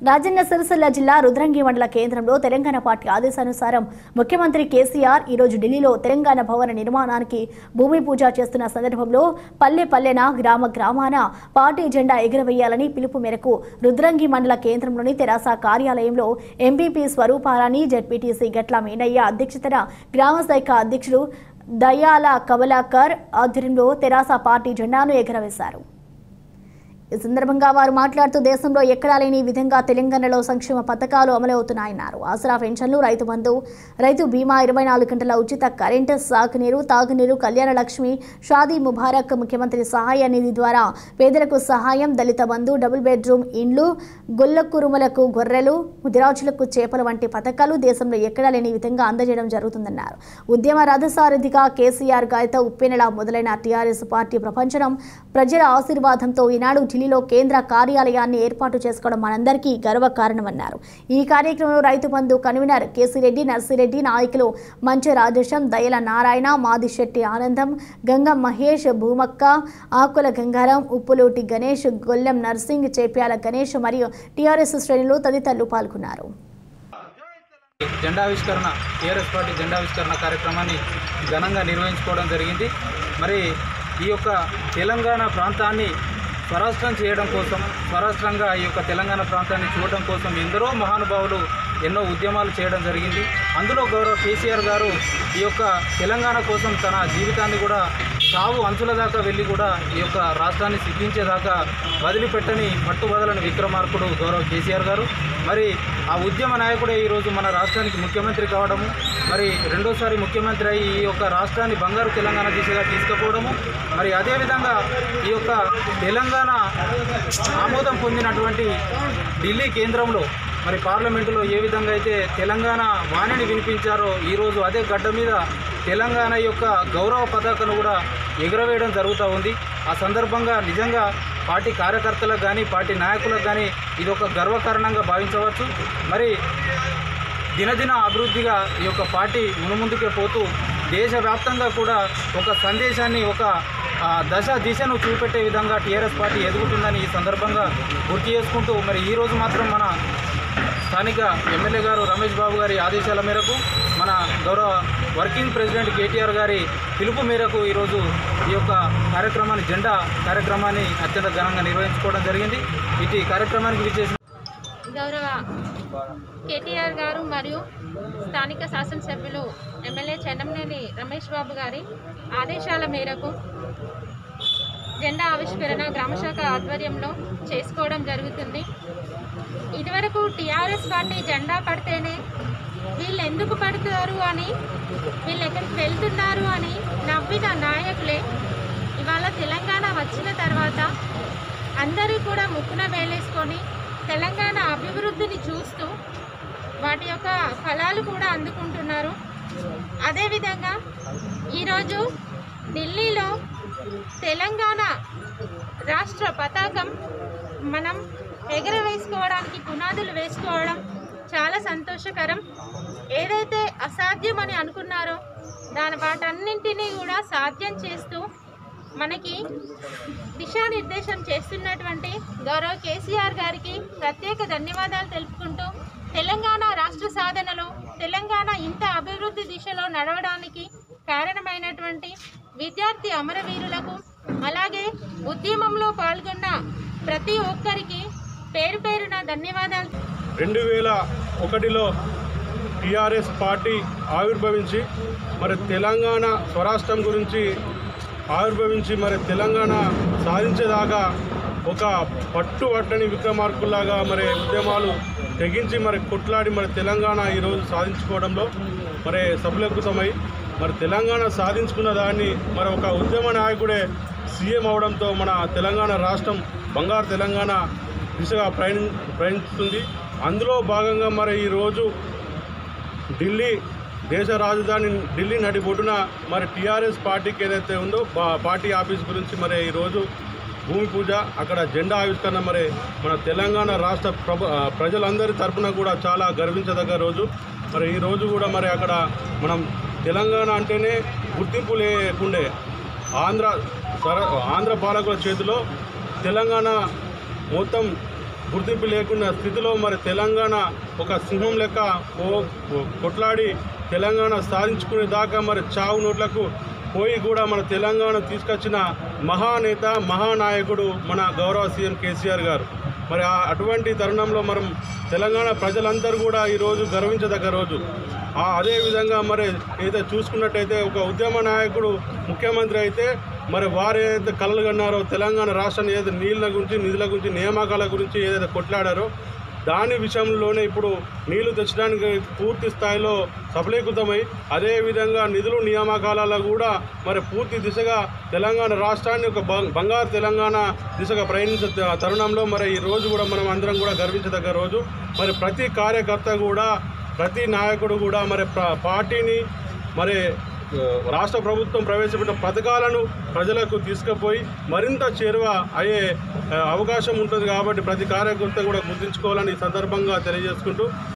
రాజన్న సిరిసిల్ల జిల్లా రుద్రంగి మండల కేంద్రంలో తెలంగాణ పార్టీ ఆదేశానుసారం ముఖ్యమంత్రి కేసీఆర్ ఈరోజు ఢిల్లీలో తెలంగాణ భవన నిర్మాణానికి భూమి పూజ చేస్తున్న సందర్భంలో పల్లె పల్లెన గ్రామ గ్రామాన పార్టీ జెండా ఎగురవేయాలని పిలుపు మేరకు రుద్రంగి మండల కేంద్రంలోని తెరాస కార్యాలయంలో ఎంపీపీ స్వరూపారాణి జెడ్పీటీసీ గట్ల మీనయ్య అధ్యక్షతన గ్రామ శాఖ అధ్యక్షుడు దయాల కమలాకర్ ఆధ్వర్యంలో తెరాస పార్టీ జెండాను ఎగురవేశారు ఈ సందర్భంగా వారు మాట్లాడుతూ దేశంలో ఎక్కడా లేని విధంగా తెలంగాణలో సంక్షేమ పథకాలు అమలవుతున్నాయన్నారు ఆసరా పెన్షన్లు రైతు బంధు రైతు బీమా ఇరవై నాలుగు గంటల ఉచిత కరెంటు సాగునీరు తాగునీరు కళ్యాణ లక్ష్మి షాదీ ముబారక్ ముఖ్యమంత్రి సహాయ నిధి ద్వారా పేదలకు సహాయం దళిత బంధు డబుల్ బెడ్రూమ్ ఇండ్లు గొల్ల కురుమలకు గొర్రెలు ముదిరాజులకు చేపలు వంటి పథకాలు దేశంలో ఎక్కడా లేని విధంగా అందజేయడం జరుగుతుందన్నారు ఉద్యమ రథసారథిగా కేసీఆర్ గాయత ఉప్పెనలా మొదలైన టీఆర్ఎస్ పార్టీ ప్రపంచం ప్రజల ఆశీర్వాదంతో ఈనాడు ఢిల్లీలో కేంద్ర కార్యాలయాన్ని ఏర్పాటు చేసుకోవడం మనందరికీ గర్వకారణమన్నారు ఈ కార్యక్రమంలో రైతు బంధు కన్వీనర్ కేసిరెడ్డి నర్సిరెడ్డి నాయకులు మంచ రాజేశం దయల నారాయణ మాదిశెట్టి ఆనందం గంగం మహేష్ భూమక్క ఆకుల గంగారం ఉప్పులోటి గణేష్ గొల్లెం నర్సింగ్ చేప్యాల గణేష్ మరియు టీఆర్ఎస్ శ్రేణులు తదితరులు పాల్గొన్నారు జెండావిష్కరణ టీఆర్ఎస్ పార్టీ జెండావిష్కరణ కార్యక్రమాన్ని ఘనంగా నిర్వహించుకోవడం జరిగింది మరి ఈ యొక్క తెలంగాణ ప్రాంతాన్ని స్వరాష్ట్రం చేయడం కోసం స్వరాష్ట్రంగా ఈ యొక్క తెలంగాణ ప్రాంతాన్ని చూడడం కోసం ఎందరో మహానుభావులు ఎన్నో ఉద్యమాలు చేయడం జరిగింది అందులో గౌరవ కేసీఆర్ గారు ఈ యొక్క తెలంగాణ కోసం తన జీవితాన్ని కూడా సావు అంచుల దాకా వెళ్ళి కూడా ఈ యొక్క రాష్ట్రాన్ని సిద్ధించేదాకా వదిలిపెట్టని పట్టుబదలని విక్రమార్కుడు గౌరవ కేసీఆర్ గారు మరి ఆ ఉద్యమ నాయకుడే ఈరోజు మన రాష్ట్రానికి ముఖ్యమంత్రి కావడము మరి రెండోసారి ముఖ్యమంత్రి అయి ఈ యొక్క రాష్ట్రాన్ని బంగారు తెలంగాణ దిశగా తీసుకుపోవడము మరి అదేవిధంగా ఈ యొక్క తెలంగాణ ఆమోదం పొందినటువంటి ఢిల్లీ కేంద్రంలో మరి పార్లమెంటులో ఏ విధంగా అయితే తెలంగాణ వాణిని వినిపించారో ఈరోజు అదే గడ్డ మీద తెలంగాణ యొక్క గౌరవ పతాకను కూడా ఎగురవేయడం జరుగుతూ ఉంది ఆ సందర్భంగా నిజంగా పార్టీ కార్యకర్తలకు కానీ పార్టీ నాయకులకు కానీ ఇది ఒక గర్వకారణంగా భావించవచ్చు మరి దినదిన అభివృద్ధిగా ఈ యొక్క పార్టీ మునుముందుకే పోతూ దేశవ్యాప్తంగా కూడా ఒక సందేశాన్ని ఒక ఆ, దశ దిశను చూపెట్టే విధంగా టీఆర్ఎస్ పార్టీ ఎదుగుతుందని ఈ సందర్భంగా గుర్తు చేసుకుంటూ మరి ఈరోజు మాత్రం మన స్థానిక ఎమ్మెల్యే గారు రమేష్ బాబు గారి ఆదేశాల మేరకు మన గౌరవ వర్కింగ్ ప్రెసిడెంట్ కేటీఆర్ గారి పిలుపు మేరకు ఈరోజు ఈ యొక్క కార్యక్రమాన్ని జెండా కార్యక్రమాన్ని అత్యంత ఘనంగా నిర్వహించుకోవడం జరిగింది ఇటు కార్యక్రమానికి విచ్చేసిన గౌరవ కేటీఆర్ గారు మరియు స్థానిక శాసనసభ్యులు ఎమ్మెల్యే చెన్నంనేని రమేష్ బాబు గారి ఆదేశాల మేరకు జెండా ఆవిష్కరణ గ్రామశాఖ ఆధ్వర్యంలో చేసుకోవడం జరుగుతుంది ఇదివరకు టీఆర్ఎస్ పార్టీ జెండా పడితేనే వీళ్ళు ఎందుకు పడతారు అని వీళ్ళు ఎక్కడికి వెళ్తున్నారు అని నవ్విన నాయకులే ఇవాళ తెలంగాణ వచ్చిన తర్వాత అందరూ కూడా ముక్కున వేలేసుకొని తెలంగాణ అభివృద్ధిని చూస్తూ వాటి యొక్క ఫలాలు కూడా అందుకుంటున్నారు అదేవిధంగా ఈరోజు ఢిల్లీలో తెలంగాణ రాష్ట్ర పతాకం మనం ఎగరవేసుకోవడానికి పునాదులు వేసుకోవడం చాలా సంతోషకరం ఏదైతే అసాధ్యం అని అనుకున్నారో దాని వాటన్నింటినీ కూడా సాధ్యం చేస్తూ మనకి దిశానిర్దేశం చేస్తున్నటువంటి గౌరవ కేసీఆర్ గారికి ప్రత్యేక ధన్యవాదాలు తెలుపుకుంటూ తెలంగాణ రాష్ట్ర సాధనలో తెలంగాణ ఇంత అభివృద్ధి దిశలో నడవడానికి కారణమైనటువంటి విద్యార్థి అమరవీరులకు అలాగే ఉద్యమంలో పాల్గొన్న ప్రతి ఒక్కరికి పేరు పేరున ధన్యవాదాలు రెండు వేల ఒకటిలో టీఆర్ఎస్ పార్టీ ఆవిర్భవించి మరి తెలంగాణ స్వరాష్ట్రం గురించి ఆవిర్భవించి మరి తెలంగాణ సాధించేదాకా ఒక పట్టు పట్టని విక్రమార్కుల్లాగా మరి ఉద్యమాలు తెగించి మరి కొట్లాడి మరి తెలంగాణ ఈరోజు సాధించుకోవడంలో మరి సఫలీకృతమై మరి తెలంగాణ సాధించుకున్న దాన్ని మరి ఒక ఉద్యమ నాయకుడే సీఎం అవడంతో మన తెలంగాణ రాష్ట్రం బంగారు తెలంగాణ దిశగా ప్రయాణి ప్రయాణిస్తుంది అందులో భాగంగా మరి ఈరోజు ఢిల్లీ దేశ రాజధాని ఢిల్లీ నడిబొడ్డున మరి టీఆర్ఎస్ పార్టీకి ఏదైతే ఉందో పా- పార్టీ ఆఫీస్ గురించి మరి ఈరోజు భూమి పూజ అక్కడ జెండా ఆవిష్కరణ మరి మన తెలంగాణ రాష్ట్ర ప్రభ ఆ, ప్రజలందరి తరపున కూడా చాలా గర్వించదగ్గ రోజు మరి ఈ రోజు కూడా మరి అక్కడ మనం తెలంగాణ అంటేనే గుర్తింపు లేకుండే ఆంధ్ర సర ఆంధ్ర పాలకుల చేతిలో తెలంగాణ మొత్తం గుర్తింపు లేకున్న స్థితిలో మరి తెలంగాణ ఒక సింహం లెక్క ఓ- ఓ- కొట్లాడి తెలంగాణ సాధించుకునే దాకా మరి చావు నోట్లకు పోయి కూడా మన తెలంగాణ తీసుకొచ్చిన మహానేత మహానాయకుడు మన గౌరవ సీఎం కేసీఆర్ గారు మరి ఆ- అటువంటి తరుణంలో మనం తెలంగాణ ప్రజలందరూ కూడా ఈరోజు గర్వించదగ్గ రోజు ఆ అదే విధంగా మరి ఏదైతే చూసుకున్నట్టయితే ఒక ఉద్యమ నాయకుడు ముఖ్యమంత్రి అయితే మరి వారు ఏదైతే కలలు కన్నారో తెలంగాణ రాష్ట్రాన్ని ఏదైతే నీళ్ళ గురించి నిధుల గురించి నియామకాల గురించి ఏదైతే కొట్లాడారో దాని విషయంలోనే ఇప్పుడు నీళ్లు తెచ్చడానికి పూర్తి స్థాయిలో సఫలీకృతమై అదేవిధంగా నిధులు నియామకాలలో కూడా మరి పూర్తి దిశగా తెలంగాణ రాష్ట్రాన్ని ఒక బం- బంగారు తెలంగాణ దిశగా ప్రయాణించే త- తరుణంలో మరి ఈ రోజు కూడా మనం అందరం కూడా గర్వించదగ్గ రోజు మరి ప్రతి కార్యకర్త కూడా ప్రతి నాయకుడు కూడా మరి ప్ర- పార్టీని మరి ఆ, రాష్ట్ర ప్రభుత్వం ప్రవేశపెట్టిన పథకాలను ప్రజలకు తీసుకుపోయి మరింత చేరువ అయ్యే ఆ, అవకాశం ఉంటుంది కాబట్టి ప్రతి కార్యకర్త కూడా గుర్తుంచుకోవాలని ఈ సందర్భంగా తెలియజేసుకుంటూ